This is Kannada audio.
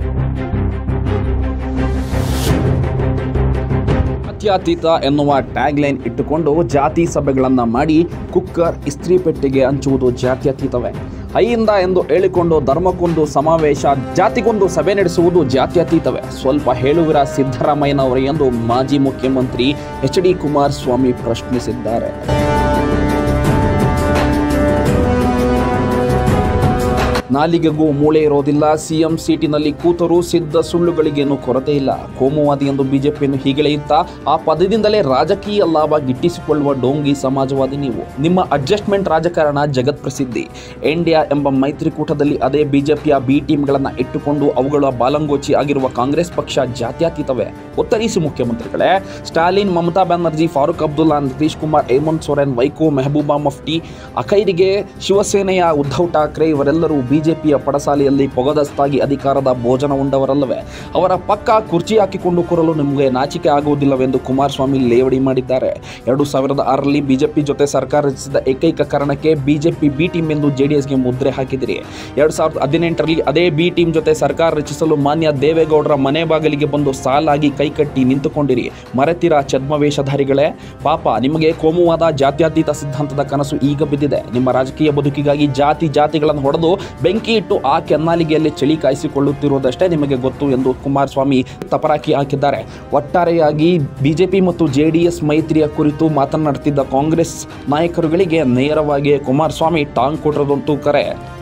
ಜಾತ್ಯತೀತ ಎನ್ನುವ ಟ್ಯಾಗ್ಲೈನ್ ಇಟ್ಟುಕೊಂಡು ಜಾತಿ ಸಭೆಗಳನ್ನು ಮಾಡಿ ಕುಕ್ಕರ್ ಇಸ್ತ್ರಿ ಪೆಟ್ಟಿಗೆ ಹಂಚುವುದು ಜಾತ್ಯತೀತವೇ ಐಯಿಂದ ಎಂದು ಹೇಳಿಕೊಂಡು ಧರ್ಮಕ್ಕೊಂದು ಸಮಾವೇಶ ಜಾತಿಗೊಂದು ಸಭೆ ನಡೆಸುವುದು ಜಾತ್ಯತೀತವೇ ಸ್ವಲ್ಪ ಹೇಳುವಿರ ಸಿದ್ದರಾಮಯ್ಯನವರು ಎಂದು ಮಾಜಿ ಮುಖ್ಯಮಂತ್ರಿ ಎಚ್ ಡಿ ಕುಮಾರಸ್ವಾಮಿ ಪ್ರಶ್ನಿಸಿದ್ದಾರೆ ನಾಲಿಗೆಗೂ ಮೂಳೆ ಇರೋದಿಲ್ಲ ಸಿಎಂ ಸೀಟಿನಲ್ಲಿ ಕೂತರೂ ಸಿದ್ಧ ಸುಳ್ಳುಗಳಿಗೇನು ಕೊರತೆ ಇಲ್ಲ ಕೋಮುವಾದಿ ಎಂದು ಬಿಜೆಪಿಯನ್ನು ಹೀಗೆಳೆಯುತ್ತಾ ಆ ಪದದಿಂದಲೇ ರಾಜಕೀಯ ಲಾಭ ಗಿಟ್ಟಿಸಿಕೊಳ್ಳುವ ಡೋಂಗಿ ಸಮಾಜವಾದಿ ನೀವು ನಿಮ್ಮ ಅಡ್ಜಸ್ಟ್ಮೆಂಟ್ ರಾಜಕಾರಣ ಜಗತ್ ಪ್ರಸಿದ್ಧಿ ಇಂಡಿಯಾ ಎಂಬ ಮೈತ್ರಿಕೂಟದಲ್ಲಿ ಅದೇ ಬಿಜೆಪಿಯ ಬಿ ಟೀಮ್ಗಳನ್ನು ಇಟ್ಟುಕೊಂಡು ಅವುಗಳ ಬಾಲಂಗೋಚಿ ಆಗಿರುವ ಕಾಂಗ್ರೆಸ್ ಪಕ್ಷ ಜಾತ್ಯತೀತವೇ ಉತ್ತರಿಸಿ ಮುಖ್ಯಮಂತ್ರಿಗಳೇ ಸ್ಟಾಲಿನ್ ಮಮತಾ ಬ್ಯಾನರ್ಜಿ ಫಾರೂಕ್ ಅಬ್ದುಲ್ಲಾ ನಿತೀಶ್ ಕುಮಾರ್ ಹೇಮಂತ್ ಸೊರೆನ್ ವೈಕೋ ಮೆಹಬೂಬಾ ಮಫ್ಟಿ ಅಖೈರಿಗೆ ಶಿವಸೇನೆಯ ಉದ್ಧವ್ ಠಾಕ್ರೆ ಇವರೆಲ್ಲರೂ ಬಿಜೆಪಿಯ ಪಡಸಾಲೆಯಲ್ಲಿ ಪೊಗದಸ್ತಾಗಿ ಅಧಿಕಾರದ ಭೋಜನ ಉಂಡವರಲ್ಲವೇ ಅವರ ಪಕ್ಕ ಕುರ್ಚಿ ಹಾಕಿಕೊಂಡು ಕೂರಲು ನಿಮಗೆ ನಾಚಿಕೆ ಆಗುವುದಿಲ್ಲವೆಂದು ಕುಮಾರಸ್ವಾಮಿ ಲೇವಡಿ ಮಾಡಿದ್ದಾರೆ ಎರಡು ಸಾವಿರದ ಆರರಲ್ಲಿ ಬಿಜೆಪಿ ಜೊತೆ ಸರ್ಕಾರ ರಚಿಸಿದ ಏಕೈಕ ಕಾರಣಕ್ಕೆ ಬಿಜೆಪಿ ಬಿ ಟೀಮ್ ಎಂದು ಜೆಡಿಎಸ್ಗೆ ಮುದ್ರೆ ಹಾಕಿದಿರಿ ಎರಡು ಸಾವಿರದ ಹದಿನೆಂಟರಲ್ಲಿ ಅದೇ ಬಿ ಟೀಮ್ ಜೊತೆ ಸರ್ಕಾರ ರಚಿಸಲು ಮಾನ್ಯ ದೇವೇಗೌಡರ ಮನೆ ಬಾಗಿಲಿಗೆ ಬಂದು ಸಾಲಾಗಿ ಕೈಕಟ್ಟಿ ನಿಂತುಕೊಂಡಿರಿ ಮರೆತಿರ ಛದ್ಮವೇಷಧಾರಿಗಳೇ ಪಾಪ ನಿಮಗೆ ಕೋಮುವಾದ ಜಾತ್ಯತೀತ ಸಿದ್ಧಾಂತದ ಕನಸು ಈಗ ಬಿದ್ದಿದೆ ನಿಮ್ಮ ರಾಜಕೀಯ ಬದುಕಿಗಾಗಿ ಜಾತಿ ಜಾತಿಗಳನ್ನು ಹೊಡೆದು ಬೆಂಕಿ ಇಟ್ಟು ಆ ಕೆನ್ನಾಲಿಗೆಯಲ್ಲಿ ಚಳಿ ಕಾಯಿಸಿಕೊಳ್ಳುತ್ತಿರುವುದಷ್ಟೇ ನಿಮಗೆ ಗೊತ್ತು ಎಂದು ಕುಮಾರಸ್ವಾಮಿ ತಪರಾಕಿ ಹಾಕಿದ್ದಾರೆ ಒಟ್ಟಾರೆಯಾಗಿ ಬಿಜೆಪಿ ಮತ್ತು ಜೆಡಿಎಸ್ ಮೈತ್ರಿಯ ಕುರಿತು ಮಾತನಾಡುತ್ತಿದ್ದ ಕಾಂಗ್ರೆಸ್ ನಾಯಕರುಗಳಿಗೆ ನೇರವಾಗಿ ಕುಮಾರಸ್ವಾಮಿ ಟಾಂಗ್ ಕೊಟ್ಟಿರೋದಂತೂ ಕರೆ